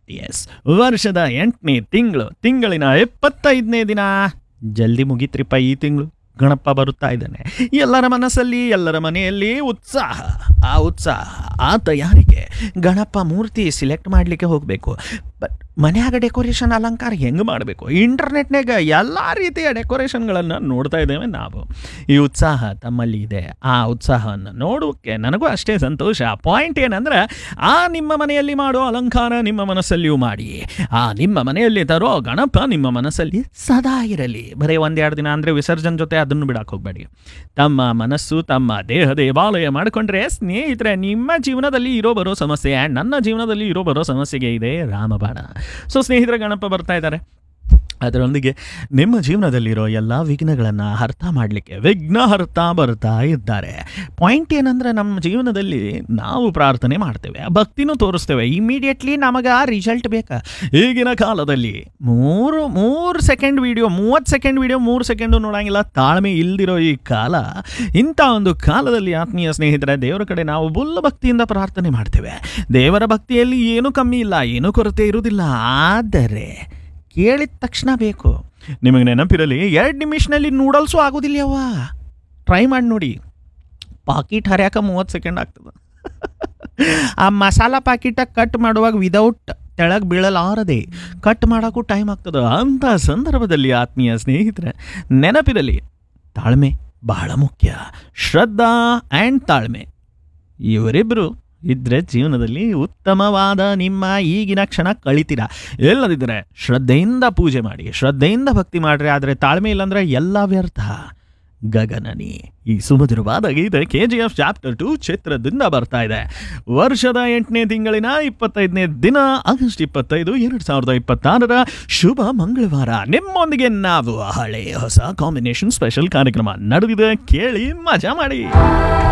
S ವರ್ಷದ ಎಂಟನೇ ತಿಂಗಳು ತಿಂಗಳಿನ ಎಪ್ಪತ್ತೈದನೇ ದಿನ ಜಲ್ದಿ ಮುಗೀತ್ರಿಪ್ಪ ಈ ತಿಂಗಳು ಗಣಪ ಬರುತ್ತಾ ಇದ್ದಾನೆ ಎಲ್ಲರ ಮನಸ್ಸಲ್ಲಿ ಎಲ್ಲರ ಮನೆಯಲ್ಲಿ ಉತ್ಸಾಹ ಆ ಉತ್ಸಾಹ ಆ ತಯಾರಿಕೆ ಗಣಪ ಮೂರ್ತಿ ಸಿಲೆಕ್ಟ್ ಮಾಡಲಿಕ್ಕೆ ಹೋಗಬೇಕು ಬಟ್ ಮನ್ಯಾಗ ಡೆಕೋರೇಷನ್ ಅಲಂಕಾರ ಹೆಂಗೆ ಮಾಡಬೇಕು ಇಂಟರ್ನೆಟ್ನಾಗ ಎಲ್ಲ ರೀತಿಯ ಡೆಕೋರೇಷನ್ಗಳನ್ನು ನೋಡ್ತಾ ಇದ್ದೇವೆ ನಾವು ಈ ಉತ್ಸಾಹ ತಮ್ಮಲ್ಲಿ ಇದೆ ಆ ಉತ್ಸಾಹವನ್ನು ನೋಡೋಕ್ಕೆ ನನಗೂ ಅಷ್ಟೇ ಸಂತೋಷ ಪಾಯಿಂಟ್ ಏನಂದ್ರೆ ಆ ನಿಮ್ಮ ಮನೆಯಲ್ಲಿ ಮಾಡೋ ಅಲಂಕಾರ ನಿಮ್ಮ ಮನಸ್ಸಲ್ಲಿಯೂ ಮಾಡಿ ಆ ನಿಮ್ಮ ಮನೆಯಲ್ಲಿ ತರೋ ಗಣಪ ನಿಮ್ಮ ಮನಸ್ಸಲ್ಲಿ ಸದಾ ಇರಲಿ ಬರೀ ಒಂದೆರಡು ದಿನ ಅಂದರೆ ವಿಸರ್ಜನೆ ಜೊತೆ ಅದನ್ನು ಬಿಡಕ್ಕೆ ಹೋಗಬೇಡಿ ತಮ್ಮ ಮನಸ್ಸು ತಮ್ಮ ದೇಹ ದೇವಾಲಯ ಮಾಡಿಕೊಂಡ್ರೆ ಸ್ನೇಹಿತರೆ ನಿಮ್ಮ ಜೀವನದಲ್ಲಿ ಇರೋ ಬರೋ ಸಮಸ್ಯೆ ಆ್ಯಂಡ್ ನನ್ನ ಜೀವನದಲ್ಲಿ ಇರೋ ಬರೋ ಸಮಸ್ಯೆಗೆ ಇದೆ ರಾಮಬಾಣ ಸೊ ಸ್ನೇಹಿತರ ಗಣಪ ಬರ್ತಾ ಇದ್ದಾರೆ ಅದರೊಂದಿಗೆ ನಿಮ್ಮ ಜೀವನದಲ್ಲಿರೋ ಎಲ್ಲ ವಿಘ್ನಗಳನ್ನು ಅರ್ಥ ಮಾಡಲಿಕ್ಕೆ ವಿಘ್ನಹರ್ತ ಬರ್ತಾ ಇದ್ದಾರೆ ಪಾಯಿಂಟ್ ಏನಂದ್ರೆ ನಮ್ಮ ಜೀವನದಲ್ಲಿ ನಾವು ಪ್ರಾರ್ಥನೆ ಮಾಡ್ತೇವೆ ಭಕ್ತಿನೂ ತೋರಿಸ್ತೇವೆ ಇಮಿಡಿಯೇಟ್ಲಿ ನಮಗೆ ಆ ರಿಸಲ್ಟ್ ಬೇಕಾ ಈಗಿನ ಕಾಲದಲ್ಲಿ ಮೂರು ಮೂರು ಸೆಕೆಂಡ್ ವಿಡಿಯೋ ಮೂವತ್ತು ಸೆಕೆಂಡ್ ವಿಡಿಯೋ ಮೂರು ಸೆಕೆಂಡು ನೋಡಂಗಿಲ್ಲ ತಾಳ್ಮೆ ಇಲ್ದಿರೋ ಈ ಕಾಲ ಇಂಥ ಒಂದು ಕಾಲದಲ್ಲಿ ಆತ್ಮೀಯ ಸ್ನೇಹಿತರೆ ದೇವರ ಕಡೆ ನಾವು ಬುಲ್ಲ ಭಕ್ತಿಯಿಂದ ಪ್ರಾರ್ಥನೆ ಮಾಡ್ತೇವೆ ದೇವರ ಭಕ್ತಿಯಲ್ಲಿ ಏನೂ ಕಮ್ಮಿ ಇಲ್ಲ ಏನೂ ಕೊರತೆ ಇರುವುದಿಲ್ಲ ಆದರೆ ಕೇಳಿದ ತಕ್ಷಣ ಬೇಕು ನಿಮಗೆ ನೆನಪಿರಲಿ ಎರಡು ನಿಮಿಷನಲ್ಲಿ ನೂಡಲ್ಸು ಆಗೋದಿಲ್ಲವ ಟ್ರೈ ಮಾಡಿ ನೋಡಿ ಪಾಕಿಟ್ ಹರ್ಯಾಕ ಮೂವತ್ತು ಸೆಕೆಂಡ್ ಆಗ್ತದೆ ಆ ಮಸಾಲ ಪಾಕಿಟ ಕಟ್ ಮಾಡುವಾಗ ವಿದೌಟ್ ತೆಳಗೆ ಬೀಳಲಾರದೆ ಕಟ್ ಮಾಡೋಕ್ಕೂ ಟೈಮ್ ಆಗ್ತದೆ ಅಂಥ ಸಂದರ್ಭದಲ್ಲಿ ಆತ್ಮೀಯ ಸ್ನೇಹಿತರೆ ನೆನಪಿರಲಿ ತಾಳ್ಮೆ ಬಹಳ ಮುಖ್ಯ ಶ್ರದ್ಧಾ ಆ್ಯಂಡ್ ತಾಳ್ಮೆ ಇವರಿಬ್ಬರು ಇದ್ರೆ ಜೀವನದಲ್ಲಿ ಉತ್ತಮವಾದ ನಿಮ್ಮ ಈಗಿನ ಕ್ಷಣ ಕಳಿತೀರ ಎಲ್ಲದಿದ್ದರೆ ಶ್ರದ್ಧೆಯಿಂದ ಪೂಜೆ ಮಾಡಿ ಶ್ರದ್ಧೆಯಿಂದ ಭಕ್ತಿ ಮಾಡ್ರಿ ಆದರೆ ತಾಳ್ಮೆ ಇಲ್ಲಾಂದ್ರೆ ಎಲ್ಲ ವ್ಯರ್ಥ ಗಗನನಿ ಈ ಸುಮಧುರವಾದ ಗೀತೆ K G F chapter two ಚಿತ್ರದಿಂದ ಬರ್ತಾ ಇದೆ ವರ್ಷದ ಎಂಟನೇ ತಿಂಗಳಿನ ಇಪ್ಪತ್ತೈದನೇ ದಿನ ಆಗಸ್ಟ್ ಇಪ್ಪತ್ತೈದು ಎರಡು ಸಾವಿರದ ಇಪ್ಪತ್ತಾರರ ಶುಭ ಮಂಗಳವಾರ ನಿಮ್ಮೊಂದಿಗೆ ನಾವು ಹಳೆ ಹೊಸ ಕಾಂಬಿನೇಷನ್ ಸ್ಪೆಷಲ್ ಕಾರ್ಯಕ್ರಮ ನಡೆದಿದೆ ಕೇಳಿ ಮಜಾ ಮಾಡಿ